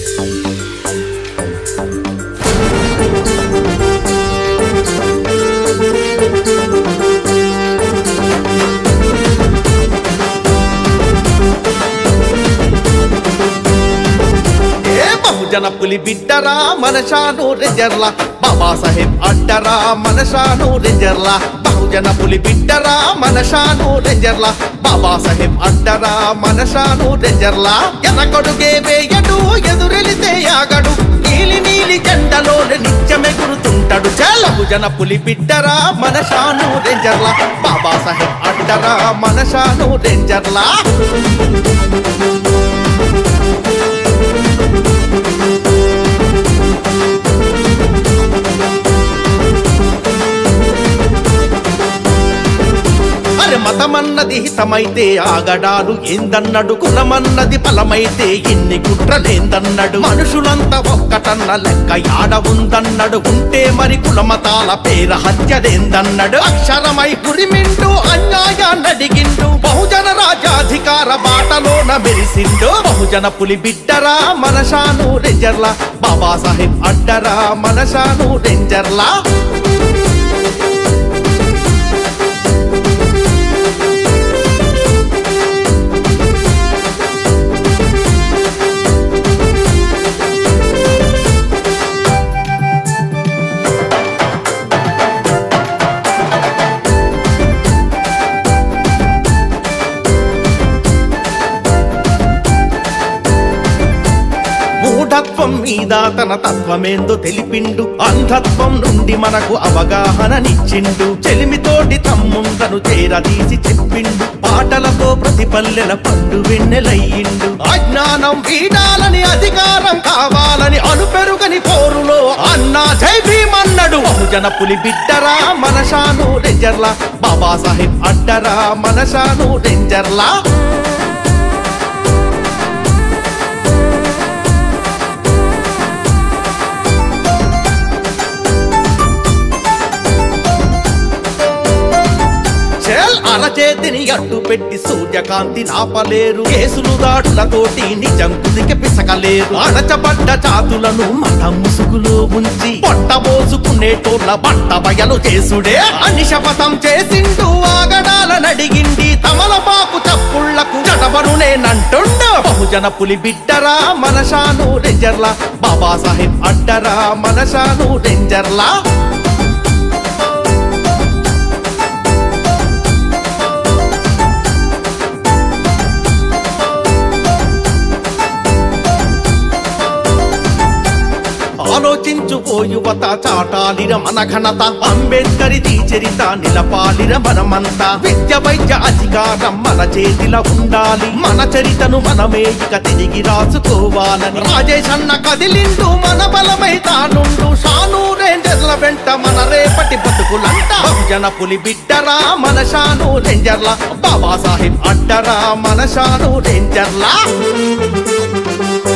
ఏ బహుజన పులి బిడ్డరా మనషాను రెజర్ల బాబాసాహెబ్ అడ్డరా మనషాను రెజర్ల బహుజన పులి బిడ్డరా మనషాను రెజర్ల బాబాసాహెబ్ అడ్డరా మనషాను రెజర్ల ఎనకొడుగే వేయడు ఎదురెలితే ఆగడు నీలి నీలి జెండలోనే నిత్యమెగురుతుంటాడు చాల బహుజన పులి బిడ్డరా మనషాను రెజర్ల బాబాసాహెబ్ అడ్డరా మనషాను రెజర్లా అరే మతమన్నది హితమైతే ఆగడాలు ఏందన్నాడు కులమన్నది బలమైతే ఎన్ని కుట్రలేందన్నాడు మనుషులంతా ఒక్కటన్న లెక్క యాడ ఉందన్నాడు ఉంటే మరి కులమతాల పేర హత్యలేందన్నాడు అక్షరమై పురిమిండు అన్యాయాన్నడిగిండు బహుజన రాజ్యాధికార బాటలోన మెరిసిండు బహుజన పులి బిడ్డరా మనషాను రెంజర్ల బాబాసాహెబ్ అడ్డరా మనషాను రెంజర్లా మూఢత్వం మీద తన తత్వమేందో తెలిపిండు అంధత్వం నుండి మనకు అవగాహననిచ్చిండు చెలిమితోటి తమ్ముండను చేరదీసి చెప్పిండు పాటలతో ప్రతి పల్లెల పండు వెన్నెలయ్యిండు అజ్ఞానం వీడాలని అధికారం కావాలని అలుపెరుగని పోరులో అన్నా జై భీమన్నడు బహుజన పులి బిడ్డరా మనషాను రెంజర్లా బాబాసాహెబ్ అడ్డరా మనషాను రెంజర్లా చెల్ అరచేతిని అడ్డు పెట్టి సూర్యకాంతి నాపలేరు కేసులు దాడులతోటి నిజం కుదికి పిసకలేరు అణచబడ్డ చాతులను మత ముసుగులో ఉంచి పొట్టబోసుకునేటోళ్ళ బట్ట బయలు చేసుడే అని శపథం చేసిండు ఆగడాల నడిగిండి తమలపాకు చప్పుళ్లకు జడబరునేనంటుండు బహుజన పులి బిడ్డరా మనషాను రెంజర్లా బాబాసాహెబ్ అడ్డరా మనషాను రెంజర్లా ఆలోచించు ఓ యువత చాటాలిర మన ఘనత అంబేద్కరిది చరిత నిలపాలిర మనమంతా విద్య వైద్య అధికారం మన చేతిలో ఉండాలి మన చరితను మనమే ఇక తిరిగి రాసుకోవాలని రాజేష్ అన్న కదిలిండు మన బలమై తానుండు షాను రేంజర్ల వెంట మన రేపటి బతుకులంట బహుజన పులి బిడ్డరా మన షాను రేంజర్ల బాబాసాహెబ్ అడ్డరా మన షాను రేంజర్లా